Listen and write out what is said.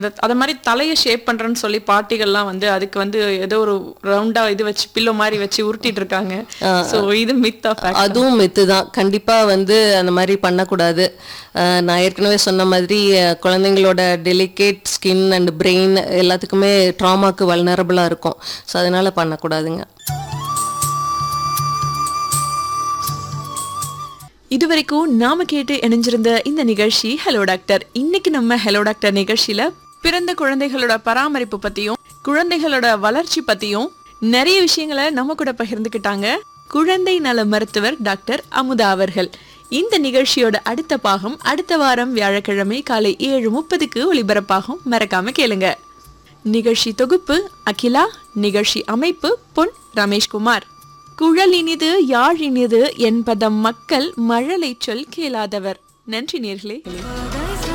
இந்த- அத மாதிரி தலையை ஷேப் பண்றேன்னு சொல்லி பாட்டிகள்லாம் வந்து அதுக்கு வந்து ஏதோ ஒரு ரவுண்டா இது வச்சு பில்லோ மாதிரி வச்சு உருட்டிட்டு இருக்காங்க சோ இது மித் ஆஃப் அதுவும் மெத்து தான் கண்டிப்பாக வந்து அந்த மாதிரி பண்ணக்கூடாது அஹ் நான் ஏற்கனவே சொன்ன மாதிரி அஹ் குழந்தைங்களோட டெலிகேட் ஸ்கின் அண்ட் பிரெயின் எல்லாத்துக்குமே ட்ராமாக்கு வல்னரபுளாக இருக்கும் ஸோ அதனால் பண்ணக்கூடாதுங்க இதுவரைக்கும் நாம கேட்டு இணைஞ்சிருந்த இந்த நிகழ்ச்சி ஹலோ டாக்டர் இன்னைக்கு நம்ம ஹலோ டாக்டர் நிகழ்ச்சியில பிறந்த குழந்தைகளோட பராமரிப்பு பத்தியும் குழந்தைகளோட வளர்ச்சி பத்தியும் நிறைய விஷயங்களை நம்ம கூட பகிர்ந்துக்கிட்டாங்க குழந்தை நல மருத்துவர் டாக்டர் அமுதா அவர்கள் இந்த நிகழ்ச்சியோட அடுத்த பாகம் அடுத்த வாரம் வியாழக்கிழமை காலை ஏழு முப்பதுக்கு ஒளிபரப்பாகும் மறக்காம கேளுங்க நிகழ்ச்சி தொகுப்பு அகிலா நிகழ்ச்சி அமைப்பு பொன் ரமேஷ்குமார் குழல் இனிது யாழ் இனிது என்பதம் மக்கள் மழலை சொல் கேளாதவர் நன்றி நேர்களே